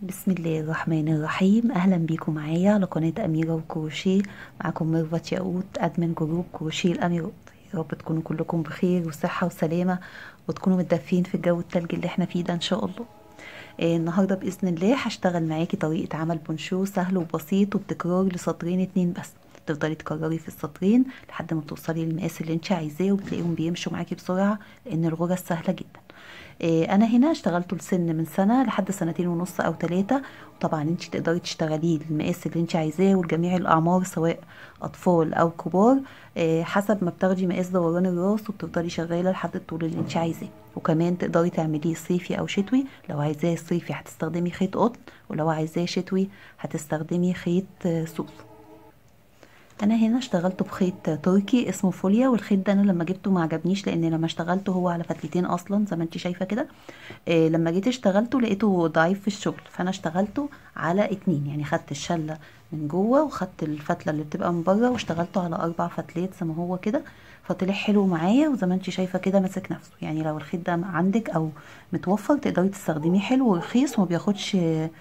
بسم الله الرحمن الرحيم اهلا بيكم معايا على قناه اميره وكروشيه معاكم ميرفت ياقوت ادمن جروب كروشيه الاميرات يا رب تكونوا كلكم بخير وصحه وسلامه وتكونوا متدفين في الجو التلج اللي احنا فيه ده ان شاء الله آه النهارده باذن الله هشتغل معاكي طريقه عمل بونشو سهل وبسيط وبتكرار لسطرين اتنين بس تفضلي تكرري في السطرين لحد ما توصلي للمقاس اللي انت عايزاه وبتلاقيهم بيمشوا معاكي بسرعه لان الغرز سهله جدا انا هنا اشتغلته لسن من سنه لحد سنتين ونص او ثلاثه وطبعا انت تقدري تشتغليه للمقاس اللي انت عايزاه ولجميع الاعمار سواء اطفال او كبار حسب ما بتاخدي مقاس دوران الراس وبتفضلي شغاله لحد الطول اللي انت عايزاه وكمان تقدري تعمليه صيفي او شتوي لو عايزاه صيفي هتستخدمي خيط قطن ولو عايزاه شتوي هتستخدمي خيط صوف انا هنا اشتغلت بخيط تركي اسمه فوليا والخيط ده انا لما جبته ما عجبنيش لان لما اشتغلته هو على فتلتين اصلا زي ما انت شايفه كده إيه لما جيت اشتغلته لقيته ضعيف في الشغل فانا اشتغلته على اتنين يعني خدت الشله من جوه وخدت الفتله اللي بتبقى من بره واشتغلته على اربع فتلات زي ما هو كده فطلع حلو معايا وزي ما انت شايفه كده ماسك نفسه يعني لو الخيط ده عندك او متوفر تقدري تستخدميه حلو ورخيص وما بياخدش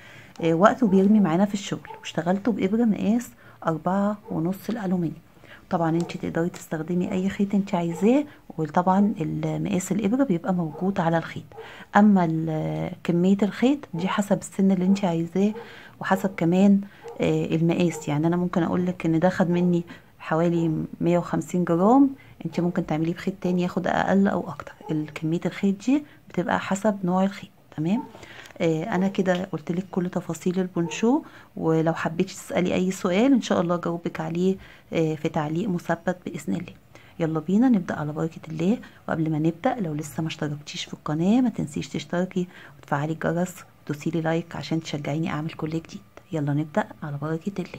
وقت وبيرمي معانا في الشغل واشتغلته بابره مقاس أربعة ونص الألومنيوم طبعا انت تقدري تستخدمي اي خيط انت عايزاه وطبعا المقاس الابره بيبقى موجود على الخيط اما كميه الخيط دي حسب السن اللي انت عايزاه وحسب كمان المقاس يعني انا ممكن اقول لك ان ده خد مني حوالي 150 جرام انت ممكن تعمليه بخيط تاني ياخد اقل او اكتر كميه الخيط دي بتبقى حسب نوع الخيط تمام انا كده قلت لك كل تفاصيل البونشو ولو حبيتي تسالي اي سؤال ان شاء الله اجاوبك عليه في تعليق مثبت باذن الله يلا بينا نبدا على بركه الله وقبل ما نبدا لو لسه ما اشتركتيش في القناه ما تنسيش تشتركي وتفعلي الجرس وتدوسي لي لايك عشان تشجعيني اعمل كل جديد يلا نبدا على بركه الله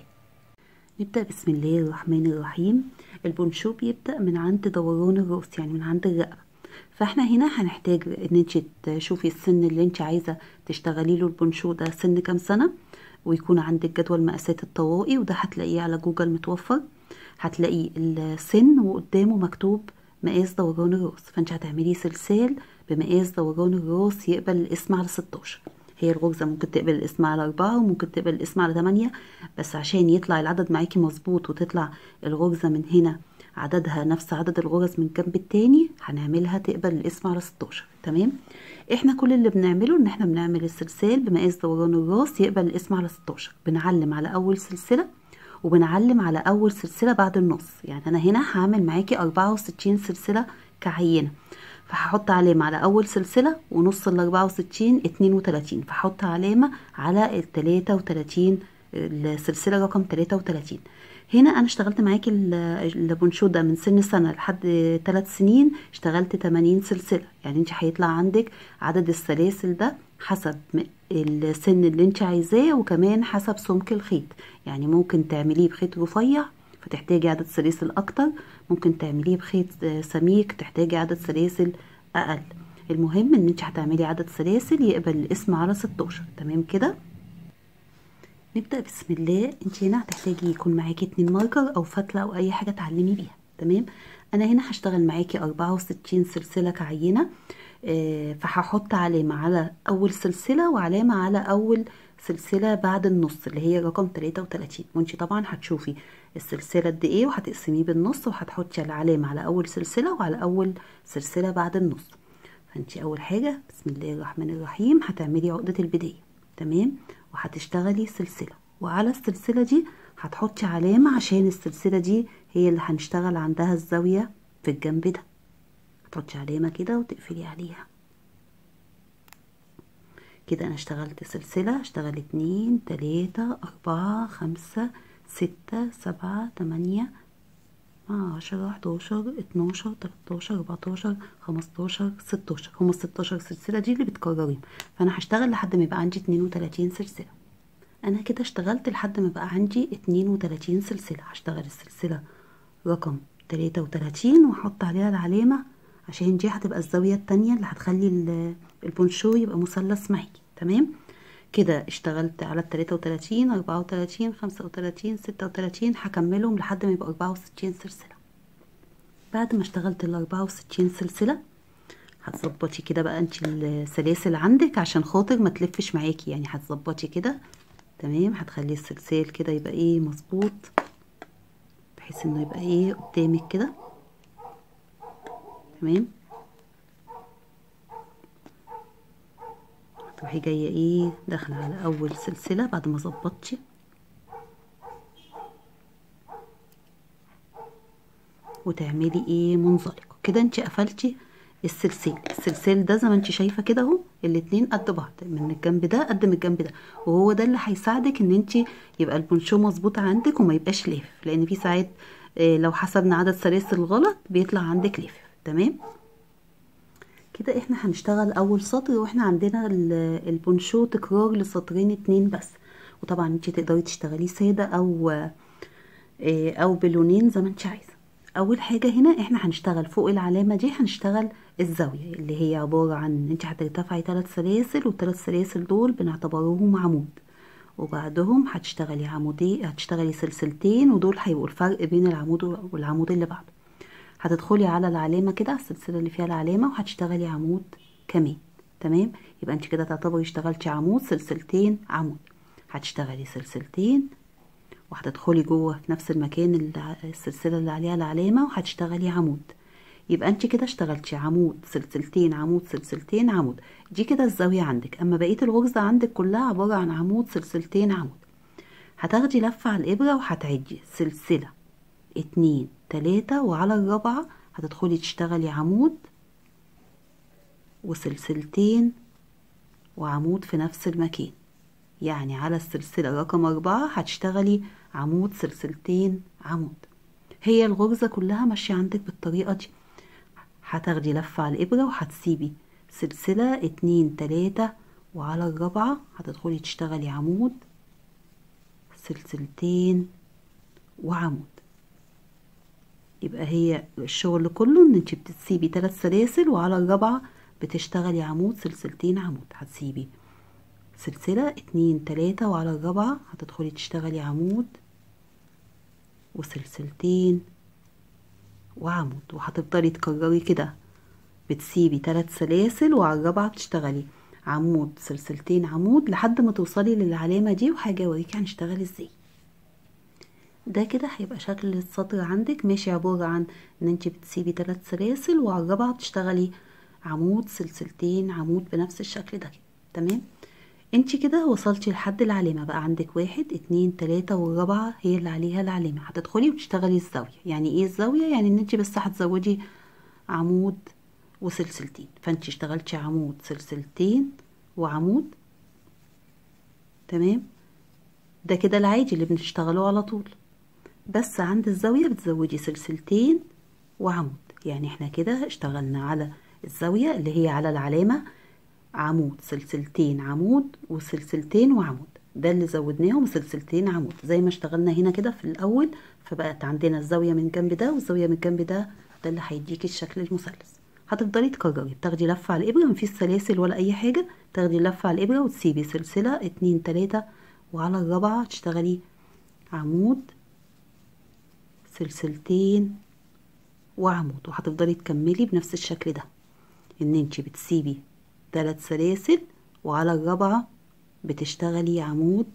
نبدا بسم الله الرحمن الرحيم البونشو بيبدا من عند دوران الراس يعني من عند الرقبه فاحنا هنا هنحتاج ان انت تشوفي السن اللي انت عايزه تشتغلي له البونشو ده سن كام سنه ويكون عندك جدول مقاسات الطوائي وده هتلاقيه على جوجل متوفر هتلاقي السن وقدامه مكتوب مقاس دوران الراس فانت هتعملي سلسال بمقاس دوران الراس يقبل الاسم على 16 هي الغرزة ممكن تقبل الاسم على أربعة وممكن تقبل الاسم على تمانية بس عشان يطلع العدد معاكي مظبوط وتطلع الغرزة من هنا عددها نفس عدد الغرز من الجنب التاني هنعملها تقبل الاسم على 16 تمام احنا كل اللي بنعمله ان احنا بنعمل السلسال بمقاس دوران الراس يقبل الاسم على 16 بنعلم على اول سلسله وبنعلم على اول سلسله بعد النص يعني انا هنا هعمل معاكي 64 سلسله كعينه فهحط علامة على أول سلسلة ونص ال 64 32 فهحط علامة على ال 33 السلسلة رقم 33 هنا انا اشتغلت معاكي البونشو ده من سن سنه لحد 3 سنين اشتغلت 80 سلسله يعني انت هيطلع عندك عدد السلاسل ده حسب السن اللي انت عايزاه وكمان حسب سمك الخيط يعني ممكن تعمليه بخيط رفيع فتحتاجي عدد سلاسل اكتر ممكن تعمليه بخيط سميك تحتاجي عدد سلاسل اقل المهم ان انت هتعملي عدد سلاسل يقبل الاسم على 16 تمام كده نبدأ بسم الله انت هنا هتحتاجي يكون معاكي اتنين ماركر او فتلة او اي حاجة تعلمي بيها تمام انا هنا هشتغل معاكي اربعة وستين سلسلة كعينة اه فهحط علامة على اول سلسلة وعلامة على اول سلسلة بعد النص اللي هي رقم تلاتة وتلاتين وانت طبعا هتشوفي السلسلة قد ايه وهتقسميه بالنص وهتحطي العلامة على اول سلسلة وعلى اول سلسلة بعد النص فانت اول حاجة بسم الله الرحمن الرحيم هتعملي عقدة البداية تمام وهتشتغلي سلسلة وعلى السلسلة دي هتحطي علامة عشان السلسلة دي هي اللي هنشتغل عندها الزاوية في الجنب ده هتحطي علامة كده وتقفلي عليها كده انا اشتغلت سلسلة اشتغل اتنين تلاتة اربعة خمسة ستة سبعة تمانية عشرة حداشر اتناشر تلاتاشر اربعتاشر خمستاشر ستاشر هما الستاشر سلسلة دي اللي بتكرريهم فانا هشتغل لحد ما يبقى عندي اتنين وتلاتين سلسلة انا كده اشتغلت لحد ما بقى عندي اتنين وتلاتين سلسلة هشتغل السلسلة رقم تلاتة وتلاتين واحط عليها العلامة عشان دي هتبقى الزاوية التانية اللي هتخلي البونشو يبقى مثلث معاكي تمام كده اشتغلت على التلاتة وتلاتين اربعة وتلاتين خمسة وتلاتين ستة وتلاتين هكملهم لحد ما يبقى اربعة وستين سلسلة بعد ما اشتغلت الاربعة وستين سلسلة هتظبطي كده بقى انت السلاسل عندك عشان خاطر ما تلفش معاكي يعني هتظبطي كده تمام هتخلي السلسال كده يبقى ايه مظبوط بحيث انه يبقى ايه قدامك كده تمام هتروحي جايه ايه داخله على اول سلسله بعد ما ظبطتي وتعملي ايه منزلق كده انت قفلتي السلسال السلسال ده زي ما انت شايفه كده اهو الاتنين قد بعض من الجنب ده قد من الجنب ده وهو ده اللي هيساعدك ان انت يبقى البونشو مظبوط عندك وما يبقاش لافف لان في ساعات اه لو حسبنا عدد سلاسل غلط بيطلع عندك لافف تمام كده احنا هنشتغل اول سطر واحنا عندنا البونشو تكرار لسطرين اتنين بس وطبعا انت تقدري تشتغليه ساده او اه او بلونين زي ما انت عايزه اول حاجه هنا احنا هنشتغل فوق العلامه دي هنشتغل الزاويه اللي هي عباره عن انت هترتفعي ثلاث سلاسل والثلاث سلاسل دول بنعتبرهم عمود وبعدهم هتشتغلي عمودين هتشتغلي سلسلتين ودول هيبقوا الفرق بين العمود والعمود اللي بعده هتدخلي على العلامه كده على السلسله اللي فيها العلامه وهتشتغلي عمود كمان تمام يبقى انت كده تعتبري اشتغلتي عمود سلسلتين عمود هتشتغلي سلسلتين وهتدخلي جوه في نفس المكان السلسله اللي عليها العلامه وهتشتغلي عمود يبقى انت كده اشتغلتي عمود سلسلتين عمود سلسلتين عمود دي كده الزاويه عندك اما بقيه الغرزه عندك كلها عباره عن عمود سلسلتين عمود هتاخدي لفه على الابره وهتعدي سلسله اتنين تلاتة وعلى الرابعه هتدخلي تشتغلي عمود وسلسلتين وعمود في نفس المكان يعني على السلسلة رقم أربعة هتشتغلي عمود سلسلتين عمود هي الغرزة كلها ماشية عندك بالطريقة دي هتاخدي لفة على الإبرة وهتسيبي سلسلة اتنين تلاتة وعلى الرابعة هتدخلي تشتغلي عمود سلسلتين وعمود يبقى هي الشغل كله ان انت بتسيبي تلات سلاسل وعلى الرابعة بتشتغلي عمود سلسلتين عمود هتسيبي سلسلة اتنين تلاتة وعلى الرابعة هتدخلي تشتغلي عمود وسلسلتين وعمود وهتفضلي تكرري كده بتسيبي تلات سلاسل وعلى الرابعة بتشتغلي عمود سلسلتين عمود لحد ما توصلي للعلامة دي وهاجي اوريكي هنشتغل ازاي ده كده هيبقى شكل السطر عندك ماشي عبارة عن ان انت بتسيبي تلات سلاسل وعلى الرابعة بتشتغلي عمود سلسلتين عمود بنفس الشكل ده كده تمام انت كده وصلتي لحد العلامة بقى عندك واحد اتنين تلاتة والرابعة هي اللي عليها العلامة هتدخلي وتشتغلي الزاوية يعني ايه الزاوية يعني ان انت بس هتزودي عمود وسلسلتين فانت اشتغلتي عمود سلسلتين وعمود تمام ده كده العادي اللي بنشتغله على طول بس عند الزاوية بتزودي سلسلتين وعمود يعني احنا كده اشتغلنا على الزاوية اللي هي على العلامة عمود سلسلتين عمود وسلسلتين وعمود ده اللي زودناهم سلسلتين عمود زي ما اشتغلنا هنا كده في الاول فبقت عندنا الزاويه من الجنب ده والزاويه من الجنب ده ده اللي هيديكي الشكل المثلث هتفضلي تكرري بتاخدي لفه على الابره مفيش سلاسل ولا اي حاجه تاخدي لفه على الابره وتسيبي سلسله اتنين تلاته وعلى الرابعه تشتغلي عمود سلسلتين وعمود وهتفضلي تكملي بنفس الشكل ده ان انت بتسيبي ثلاث سلاسل وعلى الرابعة بتشتغلي عمود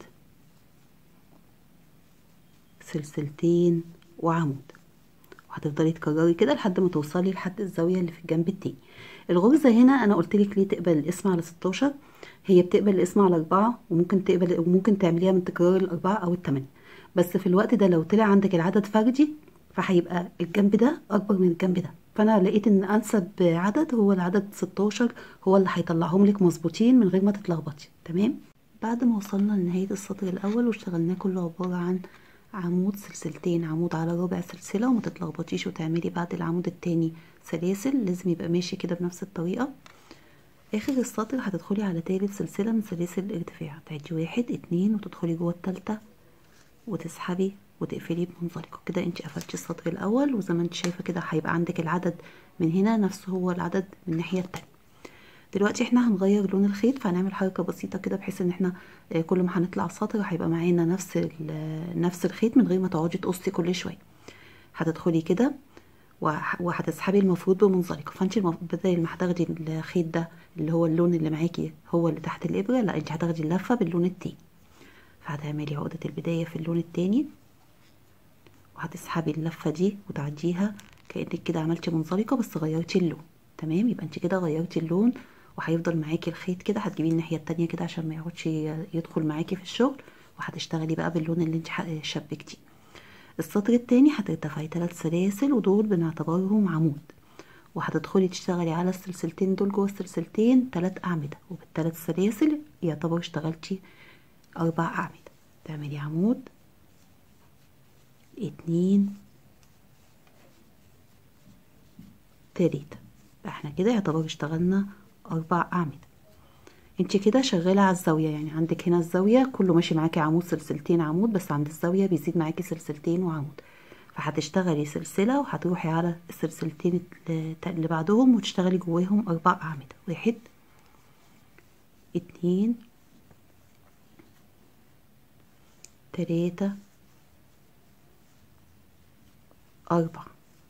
سلسلتين وعمود وهتفضلي تكرري كده لحد ما توصلي لحد الزاوية اللي في الجنب التاني الغرزة هنا انا قلتلك ليه تقبل الاسم على 16 هي بتقبل الاسم على أربعة وممكن تقبل وممكن تعمليها من تكرار الأربعة أو التمانية بس في الوقت ده لو طلع عندك العدد فردي فهيبقى الجنب ده أكبر من الجنب ده فانا لقيت ان انسب عدد هو العدد 16 هو اللي هيطلعهم لك مظبوطين من غير ما تتلخبطي تمام بعد ما وصلنا لنهايه السطر الاول واشتغلناه كله عباره عن عمود سلسلتين عمود على ربع سلسله وما تتلخبطيش وتعملي بعد العمود التاني سلاسل لازم يبقى ماشي كده بنفس الطريقه اخر السطر هتدخلي على تالت سلسله من سلاسل الارتفاع تعدي واحد اتنين وتدخلي جوه التالتة وتسحبي وتقفلي بمنزلقه كده انت قفلتي السطر الاول وزي ما انت شايفه كده هيبقى عندك العدد من هنا نفسه هو العدد من الناحيه التانية دلوقتي احنا هنغير لون الخيط فهنعمل حركه بسيطه كده بحيث ان احنا كل ما هنطلع السطر هيبقى معانا نفس نفس الخيط من غير ما تقعدي تقصي كل شويه هتدخلي كده وه- وهتسحبي المفروض بمنزلقه فانت المف... بدل ما هتاخدي الخيط ده اللي هو اللون اللي معاكي هو اللي تحت الابره لا انت هتاخدي اللفه باللون التاني فهتعملي عقده البدايه في اللون التاني وهتسحبي اللفه دي وتعديها كانك كده عملتي منزلقه بس غيرتي اللون تمام يبقى انت كده غيرتي اللون وهيفضل معاكي الخيط كده هتجيبيه الناحيه التانية كده عشان ما يقعدش يدخل معاكي في الشغل وهتشتغلي بقى باللون اللي انت ح- شبكتيه السطر التاني هترتفعي ثلاث سلاسل ودول بنعتبرهم عمود وهتدخلي تشتغلي على السلسلتين دول جوه السلسلتين تلات أعمدة وبالتلات سلاسل يعتبر اشتغلتي أربع أعمدة تعملي عمود اتنين تلاتة احنا كده يعتبر اشتغلنا أربع أعمدة انت كده شغالة على الزاوية يعني عندك هنا الزاوية كله ماشي معاكي عمود سلسلتين عمود بس عند الزاوية بيزيد معاكي سلسلتين وعمود فهتشتغلي سلسلة وهتروحي على السلسلتين الت- اللي بعدهم وتشتغلي جواهم أربع أعمدة واحد اتنين تلاتة أربعة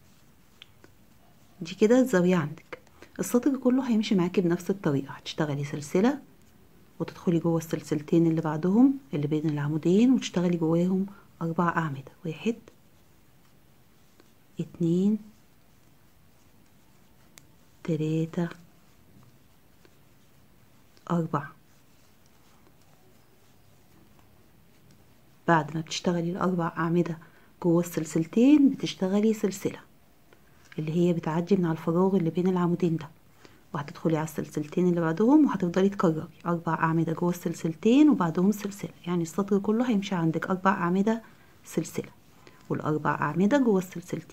دي كده الزاوية عندك السطر كله هيمشي معاكي بنفس الطريقة هتشتغلي سلسلة وتدخلي جوه السلسلتين اللي بعدهم اللي بين العمودين وتشتغلي جواهم أربع أعمدة واحد اتنين تلاتة أربعة بعد ما بتشتغلي الأربع أعمدة جوه السلسلتين بتشتغلي سلسلة اللي هي بتعدي من على الفراغ اللي بين العمودين ده وهتدخلي على السلسلتين اللي بعدهم وهتفضلي تكرري أربع أعمدة جوه السلسلتين وبعدهم سلسلة يعني السطر كله هيمشي عندك أربع أعمدة سلسلة والأربع أعمدة جوه السلسلتين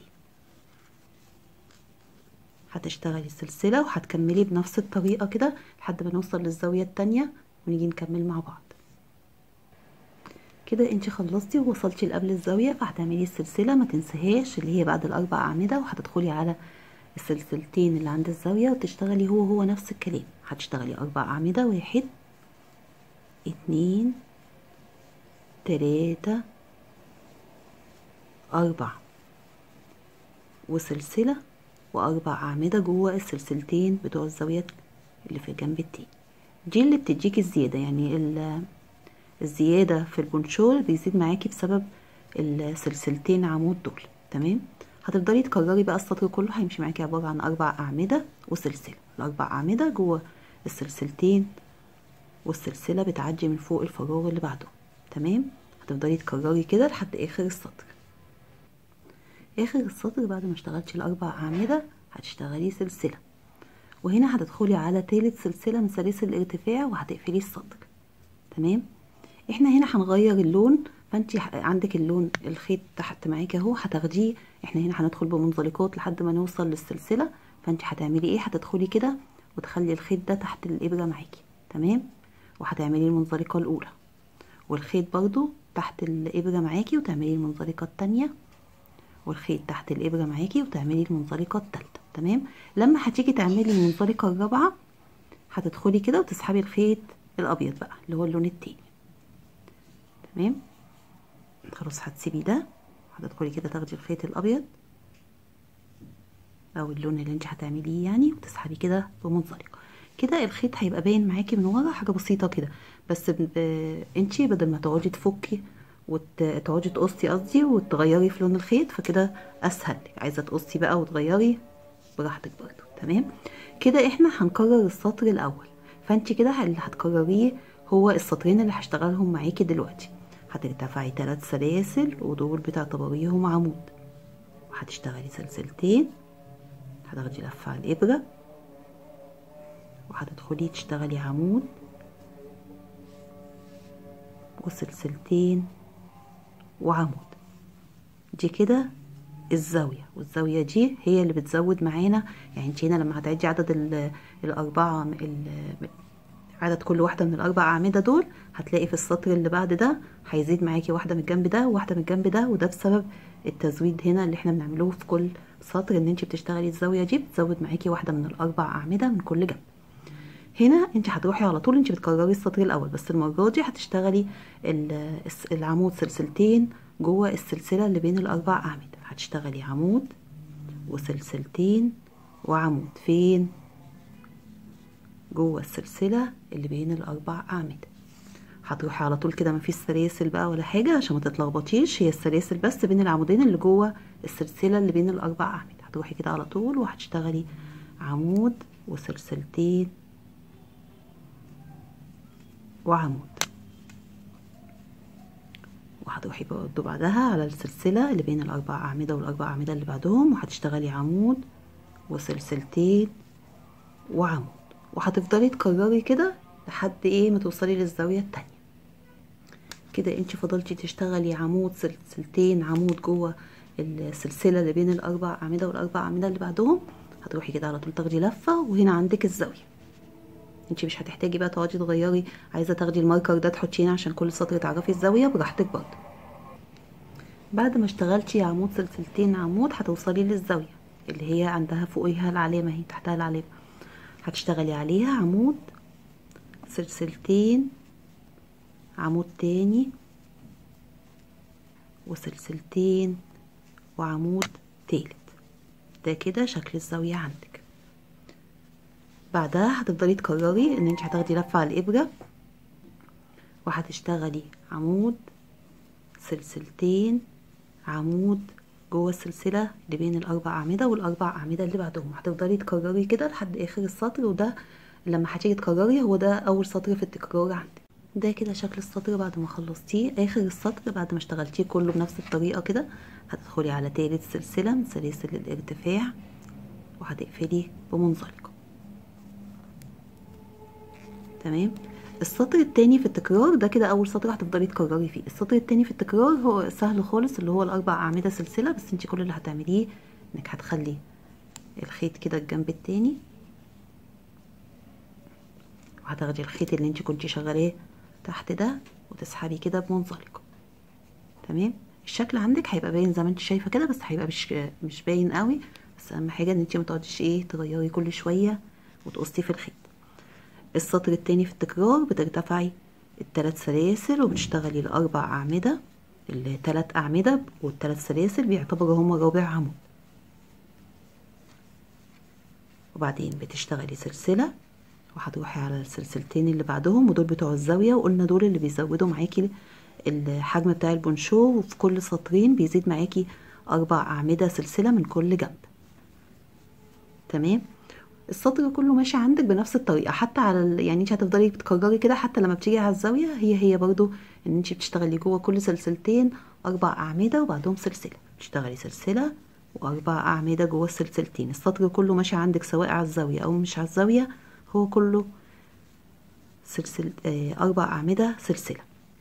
هتشتغلي سلسلة وهتكملي بنفس الطريقة كده لحد ما نوصل للزاوية التانية ونيجي نكمل مع بعض كده انت خلصتي ووصلتي لقبل الزاوية فهتعملي السلسلة ما تنسهاش اللي هي بعد الأربع أعمدة وهتدخلي على السلسلتين اللي عند الزاوية وتشتغلي هو هو نفس الكلام هتشتغلي أربع أعمدة واحد اتنين تلاتة أربعة وسلسلة وأربع أعمدة جوه السلسلتين بتوع الزاوية اللي في الجنب التاني دي اللي بتديكي الزيادة يعني ال- الزيادة في البونشور بيزيد معاكي بسبب السلسلتين عمود دول تمام هتفضلي تكرري بقى السطر كله هيمشي معاكي عبارة عن أربع أعمدة وسلسلة الأربع أعمدة جوه السلسلتين والسلسلة بتعدي من فوق الفراغ اللي بعده تمام هتفضلي تكرري كده لحد آخر السطر آخر السطر بعد ما اشتغلتي الأربع أعمدة هتشتغلي سلسلة وهنا هتدخلي على تالت سلسلة من سلاسل الارتفاع وهتقفلي السطر تمام احنا هنا هنغير اللون فانت عندك اللون الخيط تحت معاكي اهو هتاخديه احنا هنا هندخل بمنزلقات لحد ما نوصل للسلسله فانت هتعملي ايه هتدخلي كده وتخلي الخيط ده تحت الابره معاكي تمام وهتعملي المنزلقه الاولى والخيط برضو تحت الابره معاكي وتعملي المنزلقه التانية والخيط تحت الابره معاكي وتعملي المنزلقه التالتة تمام لما هتيجي تعملي المنزلقه الرابعه هتدخلي كده وتسحبي الخيط الابيض بقى اللي هو اللون التاني تمام خلاص هتسيبي ده هتدخلي كده تاخدي الخيط الابيض او اللون اللي انت هتعمليه يعني وتسحبي كده بمنزلقه كده الخيط هيبقى باين معاكي من ورا حاجه بسيطه كده بس ب... انت بدل ما تقعدي تفكي وتقعدي تقصي قصدي وتغيري في لون الخيط فكده اسهل عايزه تقصي بقى وتغيري براحتك برضو تمام كده احنا هنكرر السطر الاول فانت كده اللي هتكرريه هو السطرين اللي هشتغلهم معاكي دلوقتي هترتفعي ثلاث سلاسل ودول بتعتبريهم عمود وهتشتغلي سلسلتين هتاخدي لفة على الإبرة وهتدخلي تشتغلي عمود وسلسلتين وعمود دي كده الزاوية والزاوية دي هي اللي بتزود معانا يعني انت هنا لما هتعدي عدد ال- الأربعة ال- عدد كل واحدة من الأربع أعمدة دول هتلاقي في السطر اللي بعد ده هيزيد معاكي واحدة من الجنب ده وواحدة من الجنب ده وده بسبب التزويد هنا اللي احنا بنعمله في كل سطر ان انت بتشتغلي الزاوية دي بتزود معاكي واحدة من الأربع أعمدة من كل جنب هنا انت هتروحي على طول انت بتكرري السطر الأول بس المرة دي هتشتغلي ال- الس- العمود سلسلتين جوه السلسلة اللي بين الأربع أعمدة هتشتغلي عمود وسلسلتين وعمود فين جوه السلسلة اللي بين الأربع أعمدة هتروحي على طول كده مفيش سلاسل بقى ولا حاجة عشان ما تتلخبطيش هي السلاسل بس بين العمودين اللي جوه السلسلة اللي بين الأربع أعمدة هتروحي كده على طول وهتشتغلي عمود وسلسلتين وعمود وهتروحي برضه بعدها على السلسلة اللي بين الأربع أعمدة والأربع أعمدة اللي بعدهم وهتشتغلي عمود وسلسلتين وعمود وهتفضلي تكرري كده لحد ايه ما توصلي للزاوية التانية كده انت فضلتي تشتغلي عمود سلسلتين عمود جوه السلسلة اللي بين الأربع أعمدة والأربع أعمدة اللي بعدهم هتروحي كده على طول تاخدي لفة وهنا عندك الزاوية انت مش هتحتاجي بقى تقعدي تغيري عايزة تاخدي الماركر ده تحطيه هنا عشان كل سطر تعرفي الزاوية براحتك برضه بعد ما اشتغلتي عمود سلسلتين عمود هتوصلي للزاوية اللي هي عندها فوقيها العلامة اهي تحتها العلامة هتشتغلي عليها عمود سلسلتين عمود تاني وسلسلتين وعمود تالت ده كده شكل الزاوية عندك بعدها هتفضلي تكرري ان انت هتاخدي لفة على الابرة وهتشتغلي عمود سلسلتين عمود جوه السلسلة اللي بين الأربع أعمدة والأربع أعمدة اللي بعدهم هتفضلي تكرري كده لحد آخر السطر وده لما هتيجي تكرري هو ده أول سطر في التكرار عندك ده كده شكل السطر بعد ما خلصتيه آخر السطر بعد ما اشتغلتيه كله بنفس الطريقة كده هتدخلي على تالت سلسلة من سلاسل الارتفاع وهتقفلي بمنزلقة تمام السطر التاني في التكرار ده كده اول سطر هتفضلي تكرري فيه السطر التاني في التكرار هو سهل خالص اللي هو الاربع اعمده سلسله بس انت كل اللي هتعمليه انك هتخلي الخيط كده الجنب التاني وهتاخدي الخيط اللي انت كنتي شغالاه تحت ده وتسحبي كده بمنزلقه تمام الشكل عندك هيبقى باين زي ما انت شايفه كده بس هيبقى مش مش باين قوي بس اهم حاجه ان انت ما تقعديش ايه تغيري كل شويه وتقصي في الخيط السطر التاني في التكرار بترتفعي التلات سلاسل وبتشتغلي الأربع أعمدة التلات أعمدة والتلات سلاسل بيعتبروا هما رابع عمود وبعدين بتشتغلي سلسلة وهتروحي على السلسلتين اللي بعدهم ودول بتوع الزاوية وقلنا دول اللي بيزودوا معاكي الحجم بتاع البونشو وفي كل سطرين بيزيد معاكي أربع أعمدة سلسلة من كل جنب تمام السطر كله ماشي عندك بنفس الطريقه حتى على ال... يعني انت هتفضلي بتكرري كده حتى لما بتيجي على الزاويه هي هي برضو ان انت بتشتغلي جوه كل سلسلتين اربع اعمده وبعدهم سلسله بتشتغلي سلسله واربع اعمده جوه السلسلتين السطر كله ماشي عندك سواء على الزاويه او مش على الزاويه هو كله سلسل آه اربع اعمده سلسله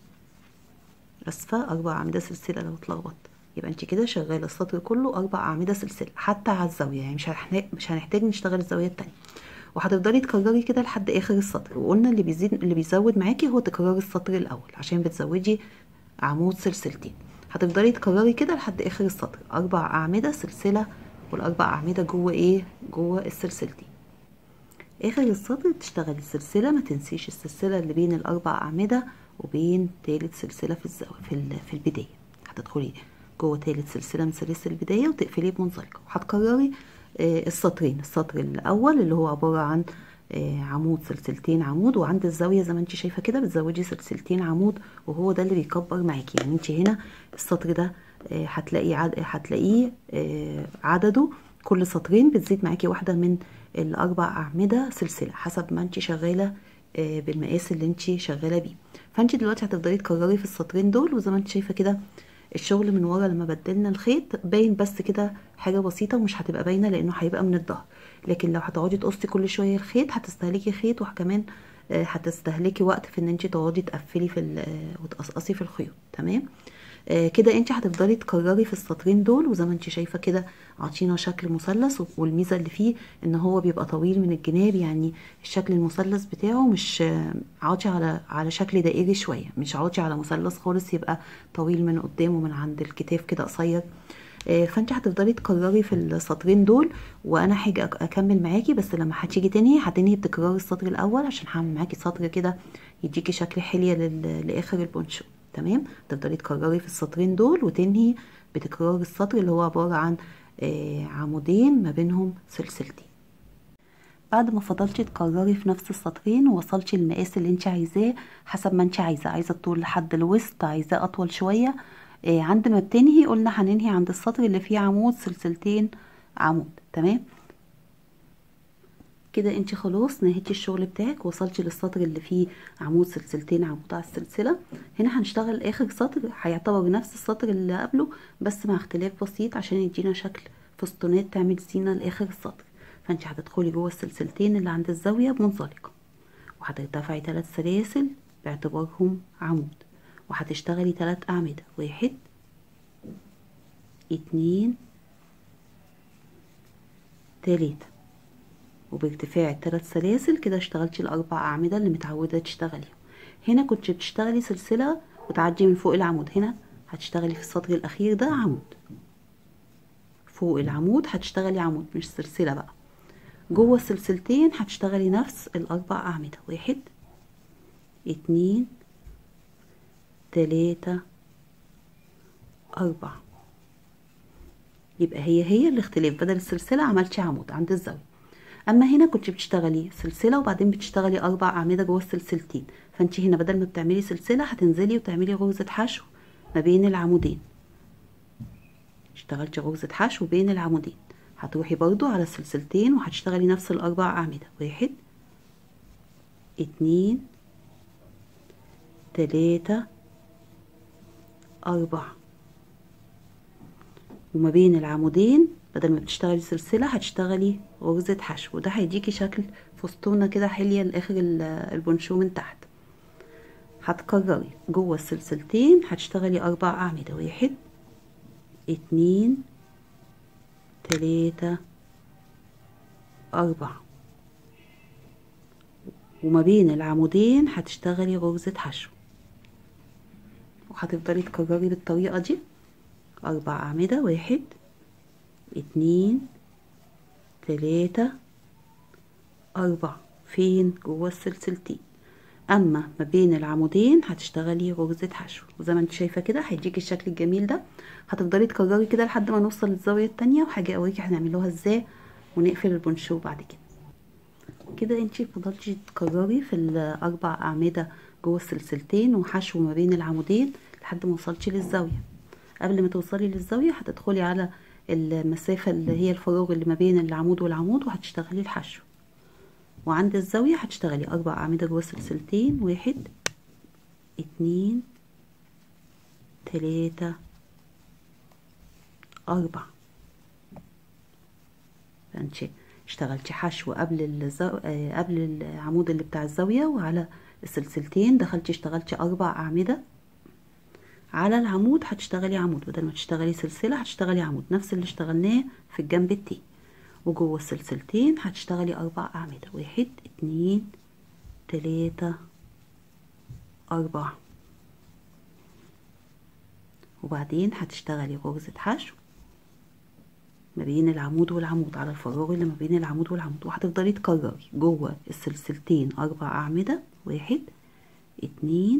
اسفه اربع اعمده سلسله لو اتلخبطت يبقى انت كده شغاله السطر كله اربع اعمده سلسله حتى على الزاويه يعني مش هنحتاج مش هنحتاج نشتغل الزاويه التانية وهتفضلي تكرري كده لحد اخر السطر وقلنا اللي بيزيد اللي بيزود معاكي هو تكرار السطر الاول عشان بتزودي عمود سلسلتين هتفضلي تكرري كده لحد اخر السطر اربع اعمده سلسله والاربع اعمده جوه ايه جوه السلسلتين اخر السطر تشتغلي السلسله ما تنسيش السلسله اللي بين الاربع اعمده وبين تالت سلسله في الزاويه في, في البدايه هتدخلي جوه تالت سلسله من سلاسل البدايه وتقفليه بمنزلقه وهتكرري آه السطرين السطر الاول اللي هو عباره عن آه عمود سلسلتين عمود وعند الزاويه زي ما انت شايفه كده بتزودي سلسلتين عمود وهو ده اللي بيكبر معاكي يعني انت هنا السطر ده آه هتلاقي عد... هتلاقيه عدده كل سطرين بتزيد معاكي واحده من الاربع اعمده سلسله حسب ما انت شغاله بالمقاس اللي انت شغاله بيه فانت دلوقتي هتفضلي تكرري في السطرين دول وزي ما انت شايفه كده الشغل من ورا لما بدلنا الخيط باين بس كده حاجه بسيطه ومش هتبقى باينه لانه هيبقى من الظهر لكن لو هتقعدي تقصي كل شويه الخيط هتستهلكي خيط وكمان هتستهلكي وقت في ان انت تقعدي تقفلي في وتقصقصي في الخيوط تمام آه كده انت هتفضلي تكرري في السطرين دول وزي ما انت شايفه كده عاطينا شكل مثلث والميزه اللي فيه ان هو بيبقى طويل من الجناب يعني الشكل المثلث بتاعه مش عاطي على على شكل دائري شويه مش عاطي على مثلث خالص يبقى طويل من قدام ومن عند الكتاف كده قصير آه فانت هتفضلي تكرري في السطرين دول وانا هاجي اكمل معاكي بس لما هتيجي تاني هتنهي بتكرار السطر الاول عشان هعمل معاكي سطر كده يديكي شكل حليه لاخر البونشو تمام تفضلي تكرري في السطرين دول وتنهي بتكرار السطر اللي هو عبارة عن آه عمودين ما بينهم سلسلتين بعد ما فضلتي تكرري في نفس السطرين ووصلتي المقاس اللي انت عايزاه حسب ما انت عايزه عايزه الطول لحد الوسط عايزاه اطول شويه آه عند ما بتنهي قلنا هننهي عند السطر اللي فيه عمود سلسلتين عمود تمام كده انت خلاص نهيتي الشغل بتاعك وصلتي للسطر اللي فيه عمود سلسلتين عمود على السلسله هنا هنشتغل اخر سطر هيعتبر نفس السطر اللي قبله بس مع اختلاف بسيط عشان يدينا شكل فستونات تعمل زينه لاخر السطر فانت هتدخلي جوه السلسلتين اللي عند الزاويه بمنزلقه وهترتفعي ثلاث سلاسل باعتبارهم عمود وهتشتغلي ثلاث اعمده واحد اتنين تلاتة وبارتفاع الثلاث سلاسل كده اشتغلتي الاربع اعمده اللي متعوده تشتغليهم هنا كنت بتشتغلي سلسله وتعدي من فوق العمود هنا هتشتغلي في السطر الاخير ده عمود فوق العمود هتشتغلي عمود مش سلسله بقى جوه السلسلتين هتشتغلي نفس الاربع اعمده واحد اتنين تلاتة أربعة يبقى هي هي الاختلاف بدل السلسلة عملتي عمود عند الزاوية اما هنا كنت بتشتغلي سلسله وبعدين بتشتغلي اربع اعمده جوه السلسلتين فانت هنا بدل ما بتعملي سلسله هتنزلي وتعملي غرزه حشو ما بين العمودين اشتغلتي غرزه حشو بين العمودين هتروحي برضو على السلسلتين وهتشتغلي نفس الاربع اعمده واحد اتنين تلاتة أربعة وما بين العمودين بدل ما بتشتغلي سلسلة هتشتغلي غرزة حشو وده هيديكي شكل فستونة كده حلية لاخر البونشو من تحت هتكرري جوه السلسلتين هتشتغلي اربع اعمدة واحد اتنين تلاتة اربعة وما بين العمودين هتشتغلي غرزة حشو وهتفضلي تكرري بالطريقة دي اربع اعمدة واحد اتنين تلاتة أربعة فين جوه السلسلتين أما ما بين العمودين هتشتغلي غرزة حشو وزي ما انت شايفة كده هيديكي الشكل الجميل ده هتفضلي تكرري كده لحد ما نوصل للزاوية التانية وهاجي اوريكي هنعملوها ازاي ونقفل البونشو بعد كده كده انت فضلتي تكرري في الأربع أعمدة جوه السلسلتين وحشو ما بين العمودين لحد ما وصلتي للزاوية قبل ما توصلي للزاوية هتدخلي على المسافة اللي هي الفراغ اللي ما بين العمود والعمود وهتشتغلي الحشو وعند الزاوية هتشتغلي أربع أعمدة جوه سلسلتين واحد اتنين تلاتة أربعة فانت اشتغلتي حشو قبل الزو... قبل العمود اللي بتاع الزاوية وعلى السلسلتين دخلتي اشتغلتي أربع أعمدة على العمود هتشتغلي عمود بدل ما تشتغلي سلسلة هتشتغلي عمود نفس اللي اشتغلناه في الجنب التاني وجوه السلسلتين هتشتغلي أربع أعمدة واحد اتنين تلاتة أربعة وبعدين هتشتغلي غرزة حشو ما بين العمود والعمود على الفراغ اللي ما بين العمود والعمود وهتفضلي تكرري جوه السلسلتين أربع أعمدة واحد اتنين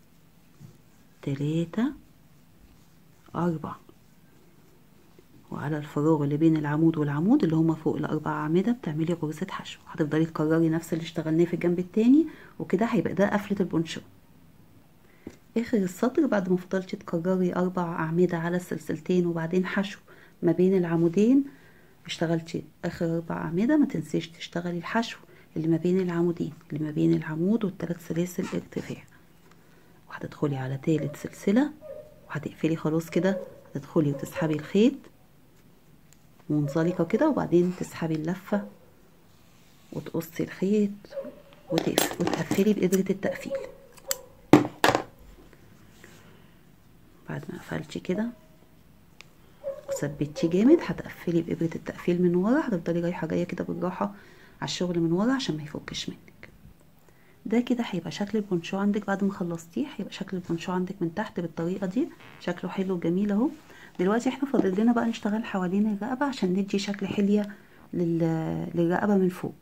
تلاتة أربعة وعلى الفراغ اللي بين العمود والعمود اللي هما فوق الأربع أعمدة بتعملي غرزة حشو هتفضلي تكرري نفس اللي اشتغلناه في الجنب التاني وكده هيبقى ده قفلة البونشو آخر السطر بعد ما فضلتي تكرري أربع أعمدة على السلسلتين وبعدين حشو ما بين العمودين اشتغلتي آخر أربع أعمدة ما تنسيش تشتغلي الحشو اللي ما بين العمودين اللي ما بين العمود والثلاث سلاسل ارتفاع وهتدخلي على تالت سلسلة وهتقفلي خلاص كده هتدخلي وتسحبي الخيط منزلقة كده وبعدين تسحبي اللفة وتقصي الخيط وتقفلي بإبرة التقفيل بعد ما قفلتي كده وثبتي جامد هتقفلي بإبرة التقفيل من ورا هتفضلي رايحة جاية كده بالراحة على الشغل من ورا عشان ما يفكش منك ده كده هيبقى شكل البونشو عندك بعد ما خلصتيه هيبقى شكل البونشو عندك من تحت بالطريقه دي شكله حلو وجميل اهو دلوقتي احنا فاضل لنا بقى نشتغل حوالين الرقبه عشان ندي شكل حليه لل... للرقبه من فوق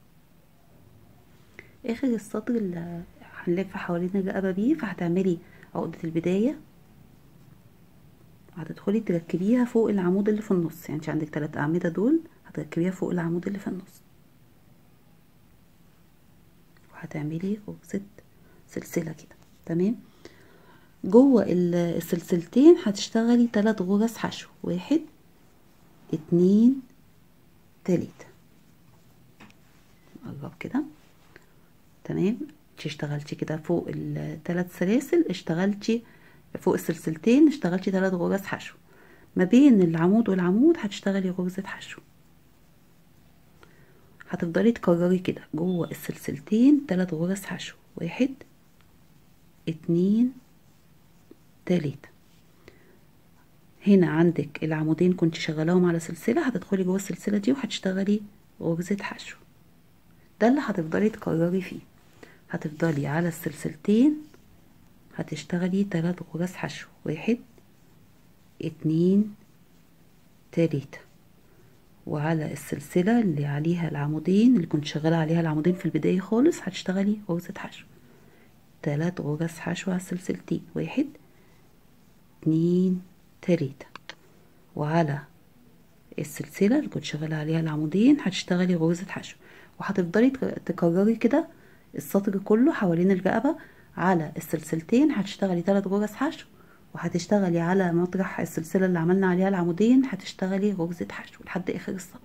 اخر السطر اللي هنلف حوالين الرقبه بيه فهتعملي عقده البدايه هتدخلي تركبيها فوق العمود اللي في النص يعني انت عندك ثلاث اعمده دول هتركبيها فوق العمود اللي في النص وهتعملي غرزه سلسله كده تمام جوه السلسلتين هتشتغلي ثلاث غرز حشو واحد اتنين تلاتة نقرب كده تمام اشتغلتي كده فوق الثلاث سلاسل اشتغلتي فوق السلسلتين اشتغلتي ثلاث غرز حشو ما بين العمود والعمود هتشتغلي غرزة حشو هتفضلي تكرري كده جوه السلسلتين ثلاث غرز حشو واحد اتنين تلاتة هنا عندك العمودين كنت شغلاهم على سلسلة هتدخلي جوه السلسلة دي وهتشتغلي غرزة حشو ده اللي هتفضلي تكرري فيه هتفضلي على السلسلتين هتشتغلي تلات غرز حشو واحد اتنين تلاتة وعلى السلسلة اللي عليها العمودين اللي كنت شغالة عليها العمودين في البداية خالص هتشتغلي غرزة حشو تلات غرز حشو على السلسلتين واحد اتنين تلاتة وعلى السلسلة اللي كنت شغالة عليها العمودين هتشتغلي غرزة حشو وهتفضلي تكرري كده السطر كله حوالين الرقبة على السلسلتين هتشتغلي ثلاث غرز حشو وهتشتغلي على مطرح السلسلة اللي عملنا عليها العمودين هتشتغلي غرزة حشو لحد اخر السطر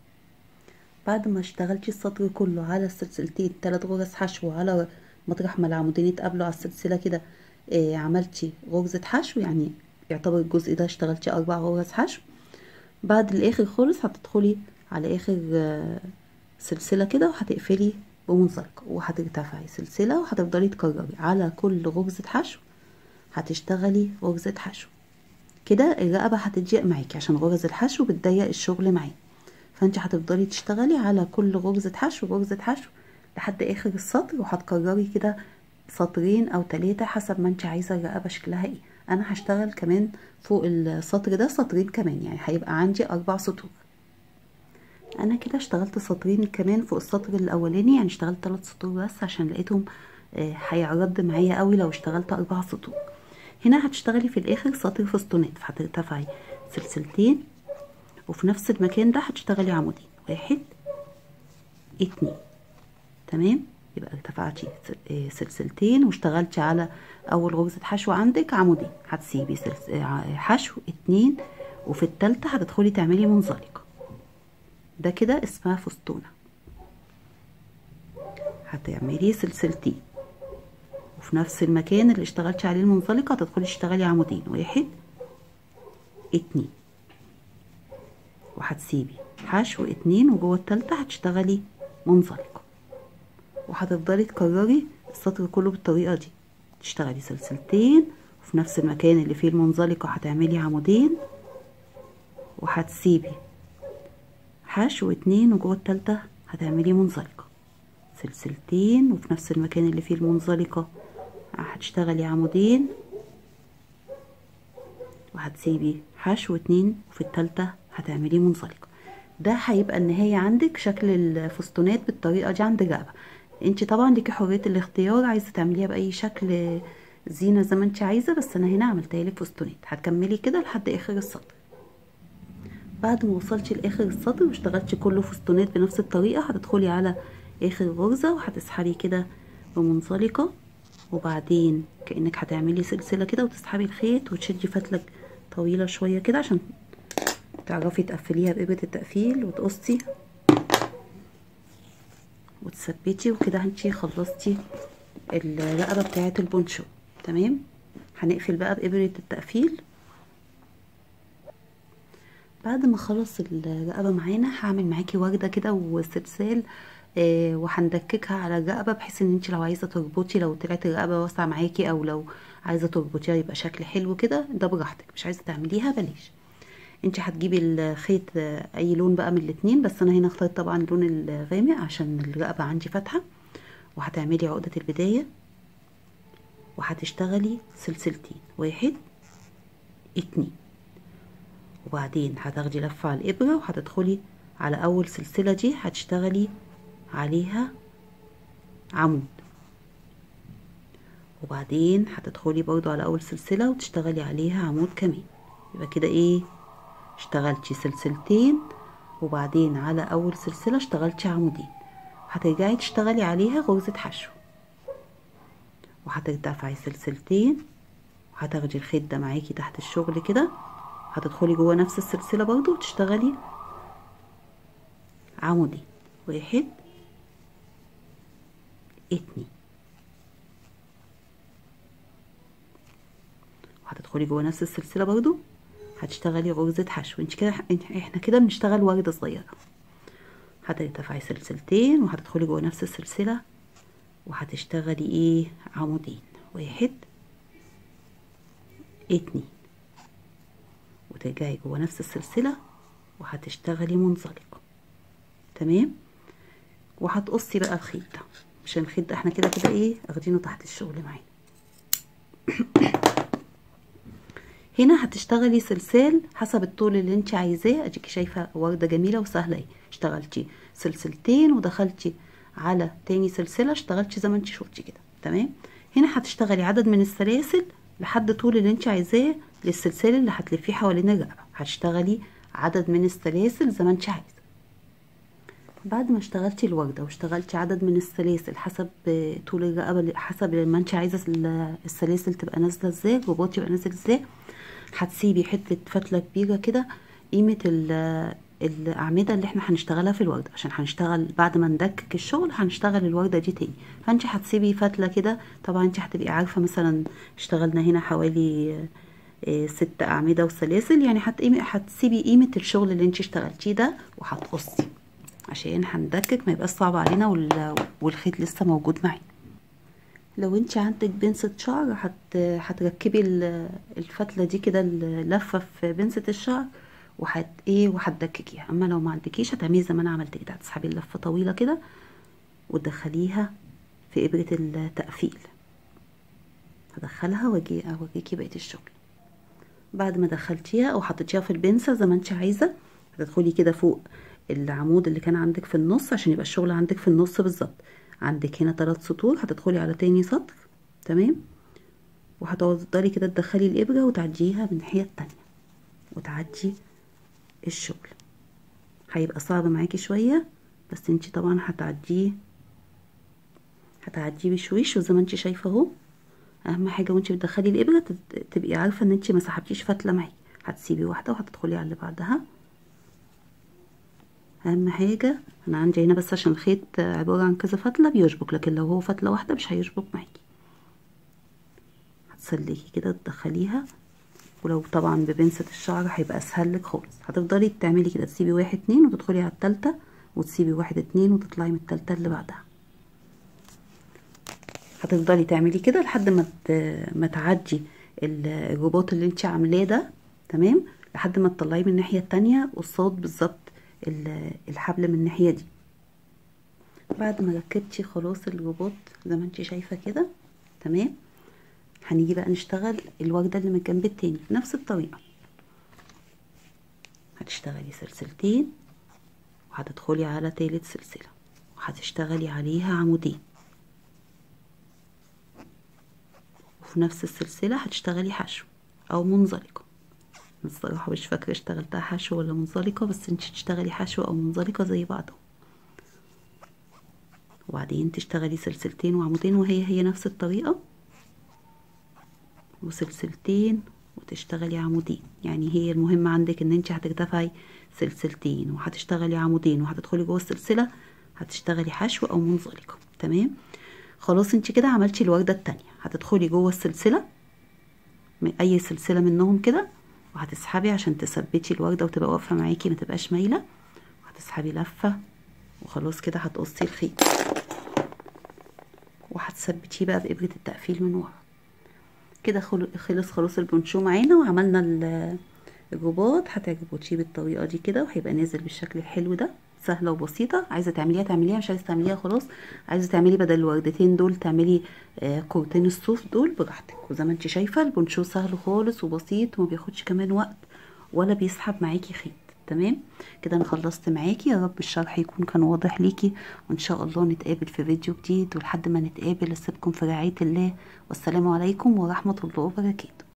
بعد ما اشتغلتي السطر كله على السلسلتين ثلاث غرز حشو على مطرح ما العمودين اتقابلوا على السلسلة كده اه عملتي غرزة حشو يعني يعتبر الجزء ده اشتغلتي اربع غرز حشو بعد الاخر خالص هتدخلي على اخر اه سلسلة كده وهتقفلي بمنزلقة وهترتفعي سلسلة وهتفضلي تكرري على كل غرزة حشو هتشتغلي غرزة حشو كده الرقبة هتضيق معاكي عشان غرز الحشو بتضيق الشغل معايا فانت هتفضلي تشتغلي على كل غرزة حشو غرزة حشو لحد اخر السطر وهتكرري كده سطرين او تلاتة حسب ما انت عايزة الرقبة شكلها ايه انا هشتغل كمان فوق السطر ده سطرين كمان يعني هيبقى عندي اربع سطور انا كده اشتغلت سطرين كمان فوق السطر الاولاني يعني اشتغلت ثلاث سطور بس عشان لقيتهم هيعرض آه معايا قوي لو اشتغلت اربع سطور هنا هتشتغلي في الاخر سطر فستونات فهترتفعي سلسلتين وفي نفس المكان ده هتشتغلي عمودين واحد اتنين تمام يبقى ارتفعتي سلسلتين واشتغلتي على اول غرزة حشو عندك عمودين هتسيبي حشو اتنين وفي التالتة هتدخلي تعملي منزلقة ده كده اسمها فستونة هتعملي سلسلتين وفي نفس المكان اللي اشتغلتي عليه المنزلقة هتدخلي تشتغلي عمودين واحد اتنين وهتسيبي حشو اتنين وجوه التالتة هتشتغلي منزلقة وهتفضلي تكرري السطر كله بالطريقة دي تشتغلي سلسلتين وفي نفس المكان اللي فيه المنزلقة هتعملي عمودين وهتسيبي حشو اتنين وجوه التالتة هتعملي منزلقة سلسلتين وفي نفس المكان اللي فيه المنزلقة هتشتغلي عمودين وهتسيبي حشو اتنين وفي التالتة هتعملي منزلقة ده هيبقى النهاية عندك شكل الفستونات بالطريقة دي عند الرقبة انت طبعا ليكي حرية الاختيار عايزة تعمليها بأي شكل زينة زي ما انت عايزة بس انا هنا عملتها لك فستونات هتكملي كده لحد اخر السطر بعد ما وصلتي لاخر السطر واشتغلتي كله فستونات بنفس الطريقة هتدخلي على اخر غرزة وهتسحبي كده بمنزلقة وبعدين كأنك هتعملي سلسلة كده وتسحبي الخيط وتشدي فتلة طويلة شوية كده عشان تعرفي تقفليها بإبرة التقفيل وتقصي وتثبتي وكده انتي خلصتي الرقبة بتاعة البونشو تمام هنقفل بقى بإبرة التقفيل بعد ما اخلص الرقبة معانا هعمل معاكي وردة كده وسلسال آه وهندككها على الرقبة بحيث ان انت لو عايزة تربطي لو طلعت الرقبة واسعة معاكي او لو عايزة تربطيها يبقى شكل حلو كده ده براحتك مش عايزة تعمليها بلاش انت هتجيبي الخيط اي لون بقى من الاتنين بس انا هنا اخترت طبعا اللون الغامق عشان الرقبة عندي فاتحة وهتعملي عقدة البداية وهتشتغلي سلسلتين واحد اتنين وبعدين هتاخدي لفة على الابرة وهتدخلي على اول سلسلة دي هتشتغلي عليها عمود وبعدين هتدخلي برضو على اول سلسلة وتشتغلي عليها عمود كمان يبقى كده ايه اشتغلتي سلسلتين وبعدين على اول سلسله اشتغلتي عمودين هترجعي تشتغلي عليها غرزه حشو وهترتفعي سلسلتين وهتاخدي الخيط ده معاكي تحت الشغل كده هتدخلي جوه نفس السلسله برضو وتشتغلي عمودين واحد اتنين وهتدخلي جوه نفس السلسله برضو هتشتغلي غرزه حشو انت كده احنا كده بنشتغل ورده صغيره هترتفعي سلسلتين وهتدخلي جوه نفس السلسله وهتشتغلي ايه عمودين واحد اتنين وترجعي جوه نفس السلسله وهتشتغلي منزلقه تمام وهتقصي بقى الخيط ده عشان الخيط ده احنا كده كده ايه اخدينه تحت الشغل معانا هنا هتشتغلي سلسال حسب الطول اللي انت عايزاه اديكي شايفه ورده جميله وسهله اهي اشتغلتي سلسلتين ودخلتي على تاني سلسله اشتغلتي زي ما انت شفتي كده تمام هنا هتشتغلي عدد من السلاسل لحد طول اللي انت عايزاه للسلسال اللي هتلفيه حوالين الرقبه هتشتغلي عدد من السلاسل زي ما انت عايزه بعد ما اشتغلتي الوردة واشتغلتي عدد من السلاسل حسب طول الرقبة حسب ما انت عايزة السلاسل تبقى نازلة ازاي الرباط يبقى نازل ازاي هتسيبي حتة فتلة كبيرة كده قيمة الأعمدة اللي احنا هنشتغلها في الوردة عشان هنشتغل بعد ما ندكك الشغل هنشتغل الوردة دي تاني فانت هتسيبي فتلة كده طبعا انت هتبقي عارفة مثلا اشتغلنا هنا حوالي اه ست أعمدة وسلاسل يعني هتسيبي قيمة الشغل اللي انت اشتغلتيه ده وهتقصي عشان هندكك ما يبقاش صعب علينا والخيط لسه موجود معانا لو انت عندك بنسة شعر هت... هتركبي الفتلة دي كده اللفة في بنسة الشعر وهت ايه وهتدككيها اما لو ما عندكيش هتعملي زي ما انا عملت كده هتسحبي اللفة طويلة كده وتدخليها في ابرة التقفيل هدخلها واجي اوريكي بقية الشغل بعد ما دخلتيها او حطيتيها في البنسة زي ما انت عايزة هتدخلي كده فوق العمود اللي كان عندك في النص عشان يبقى الشغل عندك في النص بالظبط عندك هنا ثلاث سطور هتدخلي على تاني سطر تمام وهتفضلي كده تدخلي الابره وتعديها من الناحيه التانية وتعدي الشغل هيبقى صعب معاكي شويه بس انتي طبعا هتعديه هتعديه بشويش وزي ما انتي شايفه اهو اهم حاجه وانتي بتدخلي الابره تبقي عارفه ان انتي ما سحبتيش فتله معاكي هتسيبي واحده وهتدخلي على اللي بعدها اهم حاجه انا عندي هنا بس عشان الخيط عباره عن كذا فتله بيشبك لكن لو هو فتله واحده مش هيشبك معاكي هتسلكي كده تدخليها ولو طبعا ببنسة الشعر هيبقى اسهل لك خالص هتفضلي تعملي كده تسيبي واحد اتنين وتدخلي على التالتة وتسيبي واحد اتنين وتطلعي من التالتة اللي بعدها هتفضلي تعملي كده لحد ما ما تعدي الرباط اللي انت عاملاه ده تمام لحد ما تطلعيه من الناحيه التانية قصاد بالظبط الحبل من الناحيه دي بعد ما ركبتي خلاص الرباط زي ما انت شايفه كده تمام هنيجي بقى نشتغل الوردة اللي من الجنب التاني بنفس الطريقة هتشتغلي سلسلتين وهتدخلي على تالت سلسلة وهتشتغلي عليها عمودين وفي نفس السلسلة هتشتغلي حشو او منزلقة الصراحة مش فاكرة اشتغلتها حشو ولا منزلقة بس انت تشتغلي حشو او منزلقة زي بعضهم وبعدين تشتغلي سلسلتين وعمودين وهي هي نفس الطريقة وسلسلتين وتشتغلي عمودين يعني هي المهم عندك ان انت هترتفعي سلسلتين وهتشتغلي عمودين وهتدخلي جوه السلسلة هتشتغلي حشو او منزلقة تمام خلاص انت كده عملتي الوردة التانية هتدخلي جوه السلسلة من اي سلسلة منهم كده وهتسحبي عشان تثبتي الوردة وتبقى واقفة معاكي ما تبقاش مايلة وهتسحبي لفة وخلاص كده هتقصي الخيط وهتثبتيه بقى بإبرة التقفيل من ورا كده خلص خلاص البونشو معانا وعملنا الرباط هتربطيه بالطريقة دي كده وهيبقى نازل بالشكل الحلو ده سهلة وبسيطة عايزة تعمليها تعمليها مش عايزة تعمليها خلاص عايزة تعملي بدل الوردتين دول تعملي آه كورتين الصوف دول براحتك وزي ما انت شايفة البونشو سهل خالص وبسيط وما بياخدش كمان وقت ولا بيسحب معاكي خيط تمام كده انا خلصت معاكي يا رب الشرح يكون كان واضح ليكي وان شاء الله نتقابل في فيديو جديد ولحد ما نتقابل اسيبكم في رعاية الله والسلام عليكم ورحمة الله وبركاته